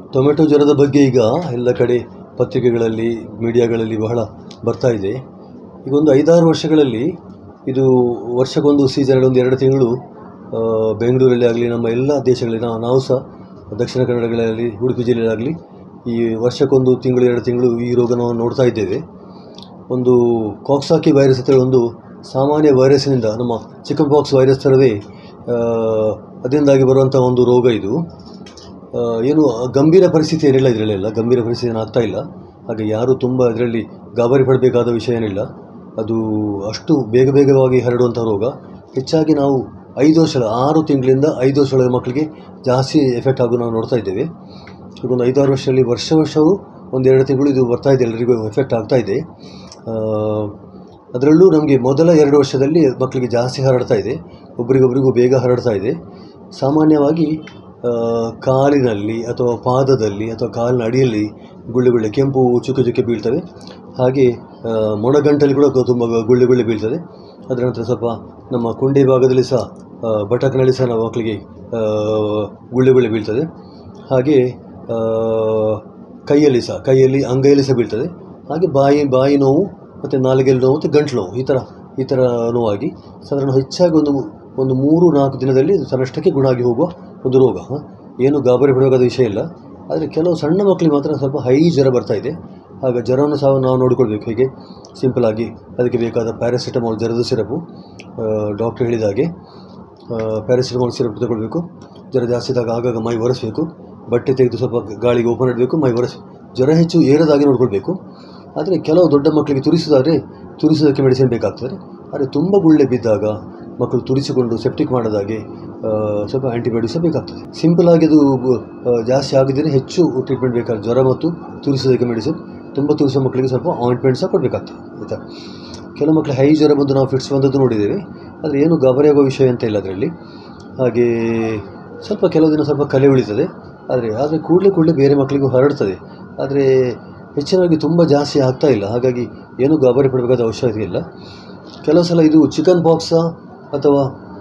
Tomato ಜ್ವರದ ಬಗ್ಗೆ ಈಗ ಎಲ್ಲ ಕಡೆ ಪತ್ರಿಕೆಗಳಲ್ಲಿ ಮೀಡಿಯಾಗಳಲ್ಲಿ ಬಹಳ ಬರ್ತಾ ಇದೆ ಈಗ ಒಂದು ಐದಾರು ವರ್ಷಗಳಲ್ಲಿ ಇದು ವರ್ಷಕ್ಕೊಂದು ಸೀಸನಲ್ಲಿ ಒಂದು ಎರಡು ತಿಂಗಳು ಆ, ಬೆಂಗಳೂರಲ್ಲಿ ಆಗಲಿ ನಮ್ಮ ಎಲ್ಲ ದೇಶಗಳಲ್ಲಿ ನಾವು ನಾವು ಸಹ ದಕ್ಷಿಣ ಕನ್ನಡಗಳಲ್ಲಿ ಉಡುಪಿ ಜಿಲ್ಲೆಯಲ್ಲಾಗಲಿ ಈ ವರ್ಷಕ್ಕೊಂದು ತಿಂಗಳು ಎರಡು ತಿಂಗಳು ಈ ರೋಗ ನಾವು ನೋಡ್ತಾ ಇದ್ದೇವೆ ಒಂದು ಕಾಕ್ಸಾಕಿ ವೈರಸ್ ಅಂತೇಳಿ ಒಂದು ಸಾಮಾನ್ಯ ವೈರಸ್ನಿಂದ ನಮ್ಮ ಚಿಕನ್ ಪಾಕ್ಸ್ ವೈರಸ್ ಥರವೇ ಆ, ಅದರಿಂದಾಗಿ ಬರುವಂಥ ಒಂದು ರೋಗ ಇದು ಆ, ಏನು ಗಂಭೀರ ಪರಿಸ್ಥಿತಿ ಏನಿಲ್ಲ ಇದರಲ್ಲೆಲ್ಲ ಗಂಭೀರ ಪರಿಸ್ಥಿತಿ ಏನು ಆಗ್ತಾ ಇಲ್ಲ ಹಾಗೆ ಯಾರು ತುಂಬ ಇದರಲ್ಲಿ ಗಾಬರಿ ಪಡಬೇಕಾದ ವಿಷಯ ಏನಿಲ್ಲ ಅದು ಅಷ್ಟು ಬೇಗ ಬೇಗವಾಗಿ ಹರಡುವಂಥ ರೋಗ ಹೆಚ್ಚಾಗಿ ನಾವು ಐದು ವರ್ಷದ ಆರು ತಿಂಗಳಿಂದ ಐದು ವರ್ಷದ ಮಕ್ಕಳಿಗೆ ಜಾಸ್ತಿ ಎಫೆಕ್ಟ್ ಆಗು ನಾವು ನೋಡ್ತಾ ಇದ್ದೇವೆ ಈಗ ಒಂದು ಐದಾರು ವರ್ಷದಲ್ಲಿ ವರ್ಷ ವರ್ಷವೂ ಒಂದೆರಡು ತಿಂಗಳು ಇದು ಬರ್ತಾ ಇದೆ ಎಲ್ಲರಿಗೂ ಎಫೆಕ್ಟ್ ಆಗ್ತಾ ಇದೆ ಆ, ಅದರಲ್ಲೂ ನಮಗೆ ಮೊದಲ ಎರಡು ವರ್ಷದಲ್ಲಿ ಮಕ್ಕಳಿಗೆ ಜಾಸ್ತಿ ಹರಡ್ತಾ ಇದೆ ಒಬ್ರಿಗೊಬ್ರಿಗೂ ಬೇಗ ಹರಡ್ತಾ ಇದೆ ಸಾಮಾನ್ಯವಾಗಿ ಆ, ಕಾಲಿನಲ್ಲಿ ಅಥವಾ ಪಾದದಲ್ಲಿ ಅಥವಾ ಕಾಲಿನ ಅಡಿಯಲ್ಲಿ ಗುಳ್ಳೆ ಗುಳ್ಳೆ ಕೆಂಪು ಚುಕ್ಕೆ ಚುಕ್ಕೆ ಬೀಳ್ತವೆ ಹಾಗೆ ಆ, ಮೊಣಗಂಟಲ್ಲಿ ಕೂಡ ತುಂಬ ಗುಳ್ಳೆ ಗುಳ್ಳೆ ಬೀಳ್ತದೆ ಅದರ ನಂತರ ಸ್ವಲ್ಪ ನಮ್ಮ ಕುಂಡೆ ಭಾಗದಲ್ಲಿ ಸಹ ಆ, ಬಟಕ್ನಲ್ಲಿ ಸಹ ನಾವು ಮಕ್ಕಳಿಗೆ ಆ, ಗುಳ್ಳೆ ಗುಳ್ಳೆ ಬೀಳ್ತದೆ ಹಾಗೆ ಆ, ಕೈಯಲ್ಲಿ ಸಹ ಕೈಯಲ್ಲಿ ಅಂಗೈಯಲ್ಲಿ ಸಹ ಬೀಳ್ತದೆ ಹಾಗೆ ಬಾಯಿ ಬಾಯಿ ನೋವು ಮತ್ತು ನಾಲಿಗೆಯಲ್ಲಿ ನೋವು ಮತ್ತು ಗಂಟಲು ನೋವು ಈ ಥರ ಈ ಥರ ನೋವಾಗಿ ಸಾಧಾರಣ ಹೆಚ್ಚಾಗಿ ಒಂದು ಒಂದು ಮೂರು ನಾಲ್ಕು ದಿನದಲ್ಲಿ ಇದು ತನ್ನಷ್ಟಕ್ಕೆ ಗುಣ ಆಗಿ ಹೋಗುವ ಒಂದು ರೋಗ ಹ? ಏನು ಗಾಬರಿ ಪಡಬೇಕಾದ ವಿಷಯ ಇಲ್ಲ ಆದರೆ ಕೆಲವು ಸಣ್ಣ ಮಕ್ಕಳಿಗೆ ಮಾತ್ರ ಸ್ವಲ್ಪ ಹೈ ಜ್ವರ ಬರ್ತಾ ಇದೆ ಆಗ ಜ್ವರವನ್ನು ಸಹ ನಾವು ನೋಡಿಕೊಳ್ಬೇಕು ಹೇಗೆ ಸಿಂಪಲ್ ಆಗಿ ಅದಕ್ಕೆ ಬೇಕಾದ ಪ್ಯಾರಾಸಿಟಮಾಲ್ ಜ್ವರದ ಸಿರಪು ಡಾಕ್ಟರ್ ಹೇಳಿದ ಹಾಗೆ ಪ್ಯಾರಾಸಿಟಮಾಲ್ ಸಿರಪ್ ತಗೊಳ್ಬೇಕು ಜ್ವರ ಜಾಸ್ತಿ ಇದ್ದಾಗ ಆಗಾಗ ಮೈ ಒರೆಸಬೇಕು ಬಟ್ಟೆ ತೆಗೆದು ಸ್ವಲ್ಪ ಗಾಳಿಗೆ ಓಪನ್ ಇಡಬೇಕು ಮೈ ಒರೆಸಿ ಜ್ವರ ಹೆಚ್ಚು ಏರದಾಗೆ ನೋಡ್ಕೊಳ್ಬೇಕು ಆದರೆ ಕೆಲವು ದೊಡ್ಡ ಮಕ್ಕಳಿಗೆ ತುರಿಸಿದಾದರೆ ತುರಿಸೋದಕ್ಕೆ ಮೆಡಿಸಿನ್ ಬೇಕಾಗ್ತದೆ ಆದರೆ ತುಂಬ ಗುಳ್ಳೆ ಬಿದ್ದಾಗ ಮಕ್ಕಳು ತುರಿಸಿಕೊಂಡು ಸೆಪ್ಟಿಕ್ ಮಾಡೋದಾಗೆ ಆ, ಸ್ವಲ್ಪ ಆ್ಯಂಟಿಬಯೋಟಿಕ್ಸ್ ಬೇಕಾಗ್ತದೆ ಸಿಂಪಲ್ ಆಗಿ ಅದು ಆ, ಜಾಸ್ತಿ ಆಗಿದ್ದರೆ ಹೆಚ್ಚು ಟ್ರೀಟ್ಮೆಂಟ್ ಬೇಕಾಗ್ತದೆ ಜ್ವರ ಮತ್ತು ತುರಿಸೋದಕ್ಕೆ ಮೆಡಿಸಿನ್ ತುಂಬ ತುರಿಸೋ ಮಕ್ಕಳಿಗೆ ಸ್ವಲ್ಪ ಆಯಿಂಟ್ಮೆಂಟ್ ಸಹ ಕೊಡಬೇಕಾಗ್ತದೆ ಆಯಿತಾ ಕೆಲವು ಮಕ್ಕಳು ಹೈ ಜ್ವರ ಬಂದು ನಾವು ಫಿಟ್ಸ್ ಬಂದದ್ದು ನೋಡಿದ್ದೇವೆ ಆದರೆ ಏನು ಗಾಬರಿ ಆಗೋ ವಿಷಯ ಅಂತ ಇಲ್ಲ ಅದರಲ್ಲಿ ಹಾಗೆ ಸ್ವಲ್ಪ ಕೆಲವು ದಿನ ಸ್ವಲ್ಪ ಕಲೆ ಉಳಿತದೆ ಆದರೆ ಆದರೆ ಕೂಡಲೇ ಕೂಡಲೇ ಬೇರೆ ಮಕ್ಕಳಿಗೂ ಹರಡ್ತದೆ ಆದರೆ ಹೆಚ್ಚಿನವಾಗಿ ತುಂಬ ಜಾಸ್ತಿ ಆಗ್ತಾ ಇಲ್ಲ ಹಾಗಾಗಿ ಏನೂ ಗಾಬರಿ ಪಡಬೇಕಾದ ಅವಶ್ಯಕತೆ ಇಲ್ಲ ಕೆಲವು ಸಲ ಇದು ಚಿಕನ್ ಪಾಕ್ಸಾ ಅಥವಾ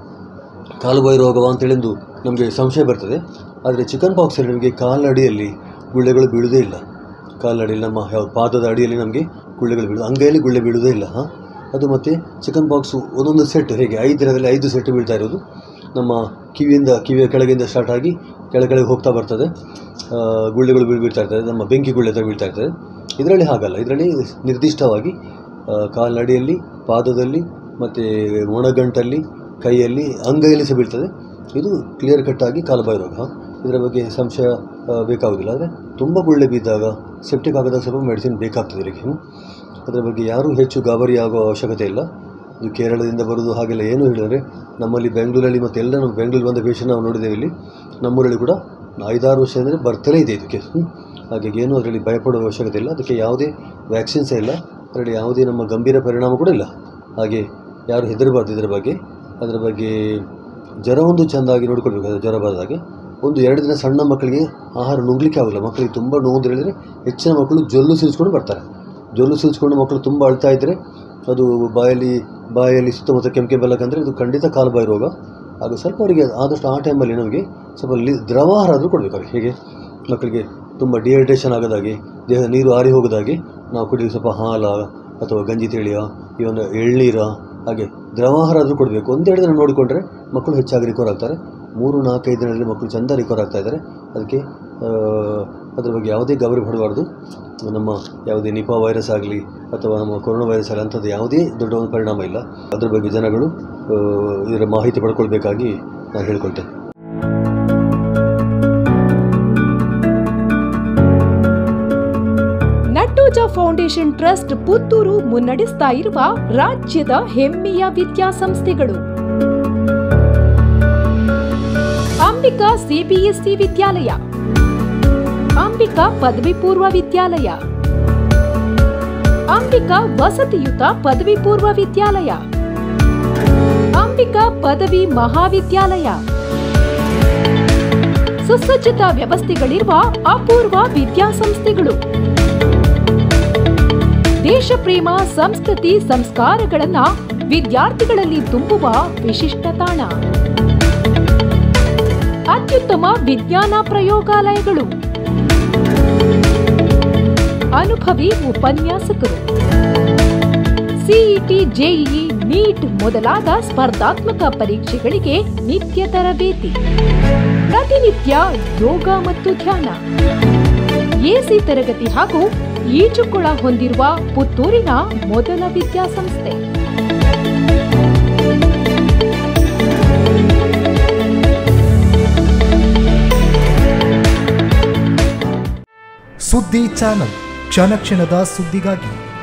ಕಾಲುಬಾಯಿ ರೋಗವ ಅಂತೇಳಿಂದು ನಮಗೆ ಸಂಶಯ ಬರ್ತದೆ ಆದರೆ ಚಿಕನ್ ಪಾಕ್ಸಲ್ಲಿ ನಮಗೆ ಕಾಲಡಿಯಲ್ಲಿ ಗುಳ್ಳೆಗಳು ಬೀಳುವುದೇ ಇಲ್ಲ ಕಾಲಡಿಯಲ್ಲಿ ನಮ್ಮ ಯಾವ ಪಾದದ ಅಡಿಯಲ್ಲಿ ನಮಗೆ ಗುಳ್ಳೆಗಳು ಬೀಳೋದು ಅಂಗೈಯಲ್ಲಿ ಗುಳ್ಳೆ ಬೀಳುವುದೇ ಇಲ್ಲ ಹಾಂ ಅದು ಮತ್ತು ಚಿಕನ್ ಪಾಕ್ಸು ಒಂದೊಂದು ಸೆಟ್ ಹೇಗೆ ಐದು ದಿನದಲ್ಲಿ ಐದು ಸೆಟ್ ಬೀಳ್ತಾ ಇರೋದು ನಮ್ಮ ಕಿವಿಯಿಂದ ಕಿವಿಯ ಕೆಳಗಿಂದ ಸ್ಟಾರ್ಟ್ ಆಗಿ ಕೆಳ ಕೆಳಗೆ ಹೋಗ್ತಾ ಬರ್ತದೆ ಆ, ಗುಳ್ಳೆಗಳು ಬೀಳ್ ಬೀಳ್ತಾ ಇರ್ತದೆ ನಮ್ಮ ಬೆಂಕಿ ಗುಳ್ಳೆ ಥರ ಬೀಳ್ತಾ ಇರ್ತದೆ ಇದರಲ್ಲಿ ಹಾಗಲ್ಲ ಇದರಲ್ಲಿ ನಿರ್ದಿಷ್ಟವಾಗಿ ಆ, ಕಾಲ್ನಡಿಯಲ್ಲಿ ಪಾದದಲ್ಲಿ ಮತ್ತು ಮೊಣಗಂಟಲ್ಲಿ ಕೈಯಲ್ಲಿ ಅಂಗೈಯಲ್ಲಿ ಸಹ ಬೀಳ್ತದೆ ಇದು ಕ್ಲಿಯರ್ ಕಟ್ಟಾಗಿ ಕಾಲುಬಾಯಿ ರೋಗ ಇದರ ಬಗ್ಗೆ ಸಂಶಯ ಆ, ಬೇಕಾಗುವುದಿಲ್ಲ ಆದರೆ ತುಂಬ ಗುಳ್ಳೆ ಬಿದ್ದಾಗ ಸೆಪ್ಟಿಕ್ ಆಗದಾಗ ಸ್ವಲ್ಪ ಮೆಡಿಸಿನ್ ಬೇಕಾಗ್ತದೆ ಇದಕ್ಕೆ ಹ್ಮ್. ಅದರ ಬಗ್ಗೆ ಯಾರೂ ಹೆಚ್ಚು ಗಾಬರಿ ಆಗೋ ಅವಶ್ಯಕತೆ ಇಲ್ಲ ಇದು ಕೇರಳದಿಂದ ಬರೋದು ಹಾಗೆಲ್ಲ ಏನು ಹೇಳಿದರೆ ನಮ್ಮಲ್ಲಿ ಬೆಂಗಳೂರಲ್ಲಿ ಮತ್ತು ಎಲ್ಲ ನಮ್ಮ ಬೆಂಗಳೂರು ಬಂದ ಪೇಷಂಟ್ ನಾವು ನೋಡಿದ್ದೇವೆ ಇಲ್ಲಿ ನಮ್ಮೂರಲ್ಲಿ ಕೂಡ ಐದಾರು ವರ್ಷ ಅಂದರೆ ಬರ್ತಲೇ ಇದೆ ಇದಕ್ಕೆ ಹ್ಮ್. ಹಾಗಾಗಿ ಏನು ಅದರಲ್ಲಿ ಭಯಪಡುವ ಅವಶ್ಯಕತೆ ಇಲ್ಲ ಅದಕ್ಕೆ ಯಾವುದೇ ವ್ಯಾಕ್ಸಿನ್ಸ್ ಇಲ್ಲ ಅದರಲ್ಲಿ ಯಾವುದೇ ನಮ್ಮ ಗಂಭೀರ ಪರಿಣಾಮ ಕೂಡ ಇಲ್ಲ ಹಾಗೆ ಯಾರು ಹೆದರಬಾರ್ದು ಇದರ ಬಗ್ಗೆ ಅದರ ಬಗ್ಗೆ ಜ್ವರ ಒಂದು ಚೆಂದಾಗಿ ನೋಡ್ಕೊಳ್ಬೇಕು ಅದು ಜ್ವರ ಬರದ ಹಾಗೆ ಒಂದು ಎರಡು ದಿನ ಸಣ್ಣ ಮಕ್ಕಳಿಗೆ ಆಹಾರ ನುಂಗ್ಲಿಕ್ಕೆ ಆಗೋಲ್ಲ ಮಕ್ಕಳಿಗೆ ತುಂಬ ನೋವು ಅಂತ ಹೇಳಿದರೆ ಹೆಚ್ಚಿನ ಮಕ್ಕಳು ಜೊಲ್ಲು ಸೀಸ್ಕೊಂಡು ಬರ್ತಾರೆ ಜೊಲ್ಲು ಸೀಸ್ಕೊಂಡು ಮಕ್ಕಳು ತುಂಬ ಅಳ್ತಾ ಇದ್ದರೆ ಅದು ಬಾಯಲ್ಲಿ ಬಾಯಲ್ಲಿ ಸುತ್ತಮುತ್ತ ಕೆಂಪು ಕೆಂಪೆಲ್ಲ ಕಂದರೆ ಇದು ಖಂಡಿತ ಕಾಲುಬಾಯಿ ರೋಗ ಆಗ ಸ್ವಲ್ಪ ಅವರಿಗೆ ಆದಷ್ಟು ಆ ಟೈಮಲ್ಲಿ ನಮಗೆ ಸ್ವಲ್ಪ ಲಿ ದ್ರವಾಹಾರ ಆದರೂ ಕೊಡಬೇಕು ಅವ್ರಿಗೆ ಹೇಗೆ ಮಕ್ಕಳಿಗೆ ತುಂಬ ಡಿಹೈಡ್ರೇಷನ್ ಆಗೋದಾಗೆ ದೇಹ ನೀರು ಆರಿ ಹೋಗೋದಾಗೆ ನಾವು ಕುಡಿಯೋದು ಸ್ವಲ್ಪ ಹಾಲ ಅಥವಾ ಗಂಜಿ ತಿಳಿಯ ಈ ಒಂದು ಎಳ್ನೀರ ಹಾಗೆ ದ್ರವಾಹಾರ ಆದರೂ ಕೊಡಬೇಕು ಒಂದೆರಡು ದಿನ ನೋಡಿಕೊಂಡ್ರೆ ಮಕ್ಕಳು ಹೆಚ್ಚಾಗಿ ರಿಕವರ್ ಆಗ್ತಾರೆ ಮೂರು ನಾಲ್ಕೈದು ದಿನದಲ್ಲಿ ಮಕ್ಕಳು ಚೆಂದ ರಿಕವರ್ ಆಗ್ತಾ ಇದ್ದಾರೆ ಅದಕ್ಕೆ ಆ, ಅದ್ರ ಬಗ್ಗೆ ಯಾವುದೇ ಗಾಬರಿ ಪಡಬಾರ್ದು ನಮ್ಮ ಯಾವುದೇ ನಿಪಾ ವೈರಸ್ ಆಗಲಿ ಅಥವಾ ನಮ್ಮ ಕೊರೋನಾ ವೈರಸ್ ಆಗಲಿ ಅಂಥದ್ದು ಯಾವುದೇ ದೊಡ್ಡ ಒಂದು ಪರಿಣಾಮ ಇಲ್ಲ ಅದ್ರ ಬಗ್ಗೆ ಜನಗಳು ಆ, ಇದರ ಮಾಹಿತಿ ಪಡ್ಕೊಳ್ಬೇಕಾಗಿ ನಾನು ಹೇಳ್ಕೊಳ್ತೇನೆ ನಟ್ಟೋಜ ಫೌಂಡೇಶನ್ ಟ್ರಸ್ಟ್ ಪುತ್ತೂರು ಮುನ್ನಡೆಸ್ತಾ ಇರುವ ರಾಜ್ಯದ ಹೆಮ್ಮೆಯ ವಿದ್ಯಾಸಂಸ್ಥೆಗಳು ಅಂಬಿಕಾ ಸಿಬಿಎಸ್ಇ ವಿದ್ಯಾಲಯ ಅಂಬಿಕಾ ಪದವಿ ಪೂರ್ವ ವಿದ್ಯಾಲಯ ಅಂಬಿಕಾ ವಸತಿಯುತ ಪದವಿ ಪೂರ್ವ ವಿದ್ಯಾಲಯ ಅಂಬಿಕಾ ಪದವಿ ಮಹಾವಿದ್ಯಾಲಯ ಸುಸಜ್ಜಿತ ವ್ಯವಸ್ಥೆಗಳಿರುವ ಅಪೂರ್ವ ವಿದ್ಯಾಸಂಸ್ಥೆಗಳು ದೇಶ ಪ್ರೇಮ ಸಂಸ್ಕೃತಿ ಸಂಸ್ಕಾರಗಳನ್ನ ವಿದ್ಯಾರ್ಥಿಗಳಲ್ಲಿ ತುಂಬುವ ವಿಶಿಷ್ಟ ತಾಣ ಅತ್ಯುತ್ತಮ ವಿಜ್ಞಾನ ಪ್ರಯೋಗಾಲಯಗಳು ಅನುಭವಿ ಉಪನ್ಯಾಸಕರು ಸಿಇಟಿ ಜೆಇಇ ನೀಟ್ ಮೊದಲಾದ ಸ್ಪರ್ಧಾತ್ಮಕ ಪರೀಕ್ಷೆಗಳಿಗೆ ನಿತ್ಯ ತರಬೇತಿ ಪ್ರತಿನಿತ್ಯ ಯೋಗ ಮತ್ತು ಧ್ಯಾನ ಎಸಿ ತರಗತಿ ಹಾಗೂ ಈಜುಕೊಳ ಹೊಂದಿರುವ ಪುತ್ತೂರಿನ ಮೊದಲ ವಿದ್ಯಾಸಂಸ್ಥೆ ಸುದ್ದಿ ಚಾನಲ್ ಕ್ಷಣ ಕ್ಷಣದ ಸುದ್ದಿಗಾಗಿ